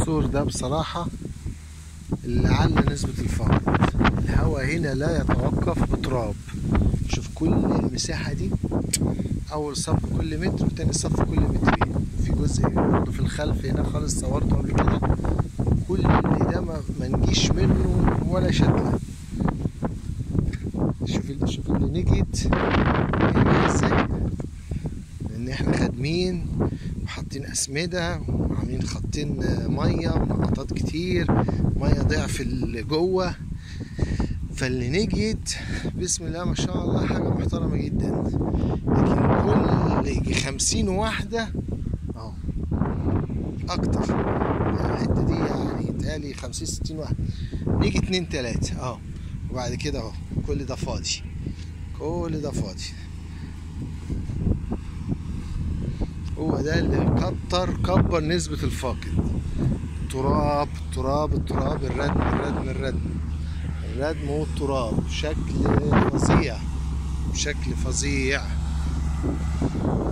السور ده بصراحة اللي على نسبة الفقر الهواء هنا لا يتوقف بتراب شوف كل المساحة دي أول صف كل متر وتاني صف كل مترين في جزء برضه في الخلف هنا خالص صورته قبل كده كل ده ما ما نجيش منه ولا شتلة شوف ال- شوف اللي نجت هنا ازاي لان احنا خادمين وحاطين اسمده وعاملين خطين ميه ونقطات كتير ميه ضعف اللي جوه فاللي نجت بسم الله ما شاء الله حاجه محترمه جدا لكن كل يجي خمسين واحده اهو اكتر يعني الحته دي يعني يتهيألي خمسين ستين واحد نيجي اتنين تلاته اهو وبعد كده اهو كل ده فاضي كل ده فاضي هو ده اللي كتر كبر نسبة الفاقد تراب تراب التراب الردم الردم الردم الردم والتراب بشكل فظيع بشكل فظيع